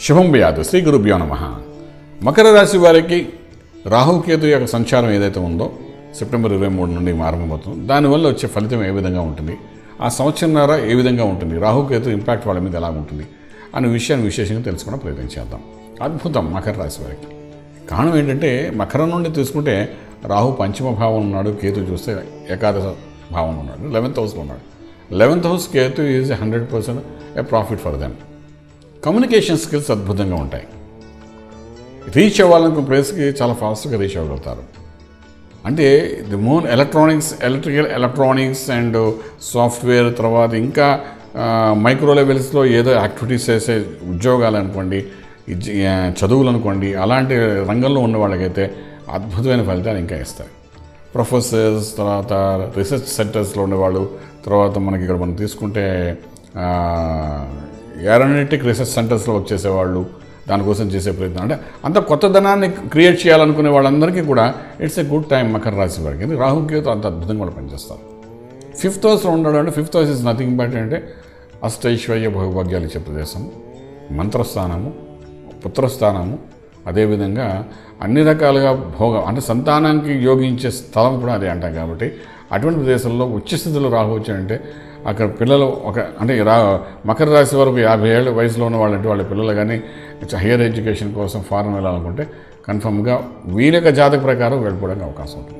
శుభం వ్యాధు శ్రీ గురుభ్యో నమ మకర రాశి వారికి రాహుకేతు యొక్క సంచారం ఏదైతే ఉందో సెప్టెంబర్ ఇరవై మూడు నుండి ఆరంభమవుతుంది దానివల్ల వచ్చే ఫలితం ఏ విధంగా ఉంటుంది ఆ సంవత్సరంన్నర ఏ విధంగా ఉంటుంది రాహుకేతు ఇంపాక్ట్ వాళ్ళ మీద ఎలా ఉంటుంది అనే విషయాన్ని విశేషంగా తెలుసుకోవడం ప్రయత్నం చేద్దాం అద్భుతం మకర రాశి వారికి కారణం ఏంటంటే మకరం నుండి తీసుకుంటే రాహు పంచమ భావం ఉన్నాడు కేతు చూస్తే ఏకాదశ భావం ఉన్నాడు లెవెన్త్ హౌస్లో ఉన్నాడు eleventh house Ketu is hundred percent a profit for them communication skills అద్భుతంగా ఉంటాయి రీచ్ అవ్వాలనుకున్న ప్లేస్కి చాలా ఫాస్ట్గా రీచ్ అవ్వగలుగుతారు అంటే ది మోన్ electronics electrical electronics and software తర్వాత ఇంకా మైక్రో లెవెల్స్లో ఏదో యాక్టివిటీస్ చేసే ఉద్యోగాలు అనుకోండి ఇజ్- ఆ, చదువులు అనుకోండి అలాంటి రంగంలో ఉన్న వాళ్ళకైతే అద్భుతమైన ఫలితాలు ఇంకా ఇస్తాయి ప్రొఫెసర్స్ తర్వాత రీసెర్చ్ సెంటర్స్లో ఉండేవాళ్ళు తర్వాత మనకి ఇక్కడ మనం తీసుకుంటే ఏరోనటిక్ రీసెర్చ్ సెంటర్స్లో వర్క్ చేసేవాళ్ళు దానికోసం చేసే ప్రయత్నం అంటే అంత కొత్త ధనాన్ని క్రియేట్ చేయాలనుకునే వాళ్ళందరికీ కూడా ఇట్స్ ఎ గుడ్ టైం మకర రాశి వారికి ఎందుకంటే రాహుకేతు అంత అద్భుతంగా కూడా పనిచేస్తారు ఫిఫ్త్ హౌస్లో ఉండడం అంటే fifth house is nothing but అంటే అష్టైశ్వర్య భోగభాగ్యాలు ఇచ్చే ప్రదేశం మంత్రస్థానము పుత్రస్థానము అదేవిధంగా అన్ని రకాలుగా భోగం అంటే సంతానానికి యోగించే స్థలం కూడా అదే అంటాం కాబట్టి అటువంటి ప్రదేశంలో ఉచ్చ స్థితిలో రాహు వచ్చాడంటే అక్కడ పిల్లలు ఒక అంటే రా మకర రాశి వరకు యాభై ఏళ్ళ వయసులో ఉన్న వాళ్ళంటే వాళ్ళ పిల్లలు కానీ హయ్యర్ ఎడ్యుకేషన్ కోసం ఫారెన్ వెళ్ళాలనుకుంటే కన్ఫర్మ్గా వీళ్ళ యొక్క జాతక ప్రకారం వెళ్ళిపోవడానికి అవకాశం ఉంటుంది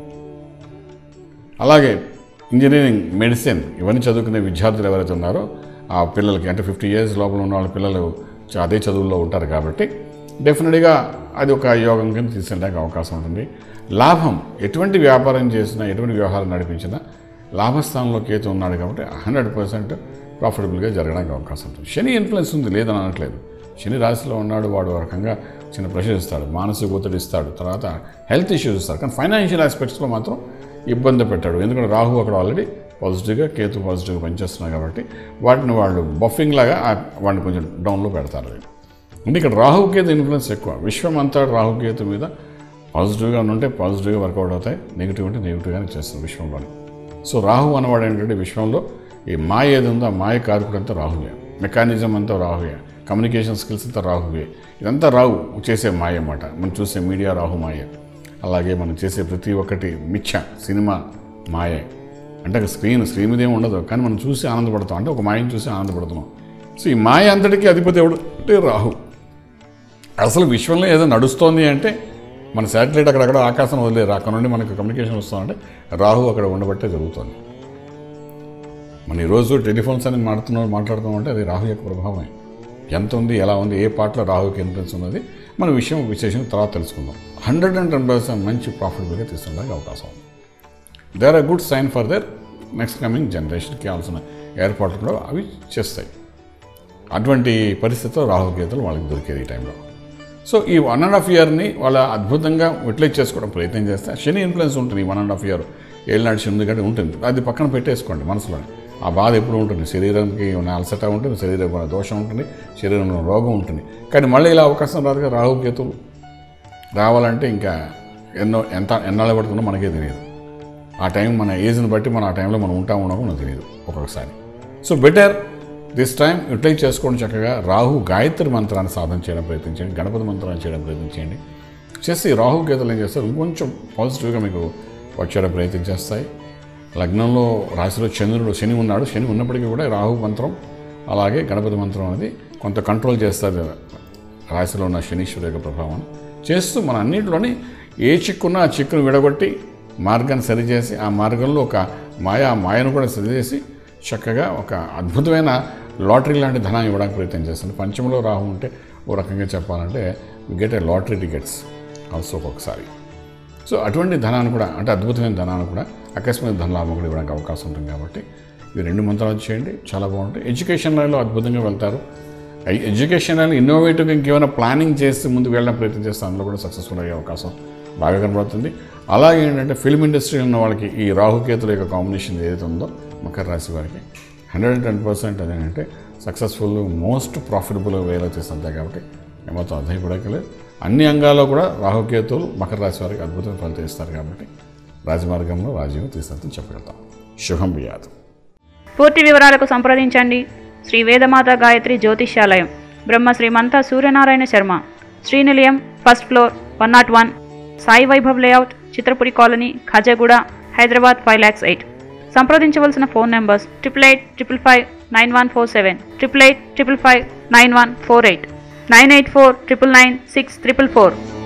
అలాగే ఇంజనీరింగ్ మెడిసిన్ ఇవన్నీ చదువుకునే విద్యార్థులు ఎవరైతే ఉన్నారో ఆ పిల్లలకి అంటే ఫిఫ్టీ ఇయర్స్ లోపల ఉన్న వాళ్ళ పిల్లలు చ- అదే చదువుల్లో ఉంటారు కాబట్టి డెఫినెట్గా అది ఒక యోగం కింద తీసుకెళ్ళడానికి అవకాశం ఉంటుంది లాభం ఎటువంటి వ్యాపారం చేసినా ఎటువంటి వ్యవహారం నడిపించినా లాభస్థానంలో కేతు ఉన్నాడు కాబట్టి హండ్రెడ్ పర్సెంట్ ప్రాఫిటబుల్గా జరగడానికి అవకాశం ఉంటుంది శని ఇన్ఫ్లుయెన్స్ ఉంది లేదని అనట్లేదు శని రాశిలో ఉన్నాడు వాడు ఒక రకంగా చిన్న ప్రెషర్ ఇస్తాడు మానసిక ఒత్తిడి ఇస్తాడు తర్వాత హెల్త్ ఇష్యూస్ ఇస్తాడు కానీ ఫైనాన్షియల్ ఆస్పెక్ట్స్లో మాత్రం ఇబ్బంది పెట్టాడు ఎందుకంటే రాహు అక్కడ ఆల్రెడీ పాజిటివ్గా కేతు పాజిటివ్గా పనిచేస్తున్నాయి కాబట్టి వాటిని వాళ్ళు బఫింగ్ లాగా ఆ- వాడిని కొంచెం డౌన్లో పెడతారు అంటే ఇక్కడ రాహుకేతు ఇన్ఫ్లుయెన్స్ ఎక్కువ విశ్వం అంతా రాహుకేతు మీద పాజిటివ్గా ఉంటే పాజిటివ్గా వర్కౌట్ అవుతాయి నెగిటివ్ అంటే నెగిటివ్గానే చేస్తారు విశ్వంలోని సో రాహు అన్నవాడు ఏంటంటే విశ్వంలో ఈ మాయ ఏది ఉందో ఆ మాయ కారకుడు అంతా రాహువే మెకానిజం అంతా రాహువే కమ్యూనికేషన్ స్కిల్స్ అంతా రాహువే ఇదంతా రాహు చేసే మాయ అన్నమాట మనం చూసే మీడియా రాహు మాయ అలాగే మనం చేసే ప్రతి ఒక్కటి మిథ్య సినిమా మాయే అంటే స్క్రీన్ స్క్రీన్ మీద ఏమి ఉండదు కానీ మనం చూసి ఆనందపడతాం అంటే ఒక మాయను చూసి ఆనందపడుతున్నాం సో ఈ మాయ అంతటికీ అధిపతి ఎవడు అంటే రాహు అసలు విశ్వంలో ఏదో నడుస్తోంది అంటే మన శాటిలైట్ అక్కడక్కడ ఆకాశం వదిలేరు అక్కడ నుండి మనకు కమ్యూనికేషన్ వస్తుందంటే రాహు అక్కడ ఉండబట్టే జరుగుతుంది మన ఈరోజు టెలిఫోన్స్ అని మాట్లాడుతున్నాం మాట్లాడుతున్నాం అంటే అది రాహు యొక్క ప్రభావమే ఎంత ఉంది ఎలా ఉంది ఏ పాటలో రాహుకి ఇన్ఫ్లుయెన్స్ ఉన్నది మన విషయం విశేషం తర్వాత తెలుసుకుందాం హండ్రెడ్ అండ్ టెన్ పర్సెంట్ మంచి ప్రాఫిటబుల్గా తీసుకెళ్ళడానికి అవకాశం ఉంది they are a good sign for their next coming జనరేషన్కి కావాల్సిన ఏర్పాట్లు కూడా అవి చేస్తాయి అటువంటి పరిస్థితిలో రాహుకేతులు వాళ్ళకి దొరికేది ఈ టైంలో సో ఈ వన్ అండ్ హాఫ్ ఇయర్ని వాళ్ళ అద్భుతంగా యూటిలైజ్ చేసుకోవడం ప్రయత్నం చేస్తే శని ఇన్ఫ్లుయెన్స్ ఉంటుంది ఈ వన్ అండ్ హాఫ్ ఇయర్ ఏళ్ళనాడు శని కంటే ఉంటుంది అది పక్కన పెట్టేసుకోండి మనసులో ఆ బాధ ఎప్పుడు ఉంటుంది శరీరానికి ఉన్న అలసట ఉంటుంది శరీరం ఉన్న దోషం ఉంటుంది శరీరంలో రోగం ఉంటుంది కానీ మళ్ళీ ఇలా అవకాశం రాదుగా రాహుకేతులు రావాలంటే ఇంకా ఎన్నో ఎంత ఎన్నాళ్ళు పడుతుందో మనకే తెలియదు ఆ టైం మన ఏజ్ని బట్టి మనం ఆ టైంలో మనం ఉంటాం ఉండమో మనకు తెలియదు ఒక్కొక్కసారి so better this time utilise చేసుకోండి చక్కగా రాహు గాయత్రి మంత్రాన్ని సాధన చేయడం ప్రయత్నించండి గణపతి మంత్రాన్ని చేయడం ప్రయత్నించండి చేసి రాహు గీతలు ఏం చేస్తారు ఇంకొంచెం పాజిటివ్గా మీకు వచ్చేయడం ప్రయత్నం చేస్తాయి లగ్నంలో రాశిలో చంద్రుడు శని ఉన్నాడు శని ఉన్నప్పటికీ కూడా రాహు మంత్రం అలాగే గణపతి మంత్రం అనేది కొంత కంట్రోల్ చేస్తారు రాశిలో ఉన్న శనీశ్వరు యొక్క ప్రభావం చేస్తూ మన అన్నింటిలోని ఏ చిక్కున్నా ఆ చిక్కును విడగొట్టి మార్గాన్ని సరిచేసి ఆ మార్గంలో ఒక మాయ ఆ మాయను కూడా సరిచేసి చక్కగా ఒక అద్భుతమైన లాటరీ లాంటి ధనాన్ని ఇవ్వడానికి ప్రయత్నం చేస్తుంది పంచమలో రాహు ఉంటే ఓ రకంగా చెప్పాలంటే get a lottery tickets also ఒక్కొక్కసారి సో అటువంటి ధనాన్ని కూడా అంటే అద్భుతమైన ధనాన్ని కూడా అకస్మాత్ ధనలాభం కూడా ఇవ్వడానికి అవకాశం ఉంటుంది కాబట్టి ఈ రెండు మంత్రాలు చేయండి చాలా బాగుంటాయి ఎడ్యుకేషన్ లైన్లో అద్భుతంగా వెళ్తారు ఎ- ఎడ్యుకేషన్ లైన్ ఇన్నోవేటివ్గా ఇంకేమైనా ప్లానింగ్ చేసి ముందుకు వెళ్ళడం ప్రయత్నం చేస్తే అందులో కూడా సక్సెస్ఫుల్ అయ్యే అవకాశం బాగా కనబడుతుంది అలాగే ఏంటంటే ఫిల్మ్ ఇండస్ట్రీ ఉన్న వాళ్ళకి ఈ రాహుకేతుల యొక్క కాంబినేషన్ ఏదైతే ఉందో మకర రాశి వారికి హండ్రెడ్ అండ్ టెన్ పర్సెంట్ అదేంటంటే సక్సెస్ఫుల్ మోస్ట్ ప్రాఫిటబుల్ వేలో చేస్తుంటాయి కాబట్టి ఏమాత్రం అధైపడకలేదు అన్ని అంగాల్లో కూడా రాహుకేతువులు మకర రాశి వారికి అద్భుతమైన ఫలితం ఇస్తారు కాబట్టి రాజమార్గంలో రాజీవం తీసుకెళ్తాం చెప్పగలుగుతాం శుభం బియాదు పూర్తి వివరాలకు సంప్రదించండి Shri Vedamata Gayatri Jyotishyalayam Brahma Srimantha Suryanarayana Sharma Srinilayam first floor one not one Sai Vaibhav layout Chitrapuri colony Khajaguda Hyderabad five lakhs eight సంప్రదించవలసిన phone numbers triple eight triple five nine one four seven triple eight triple five nine one four eight nine eight four triple nine six triple four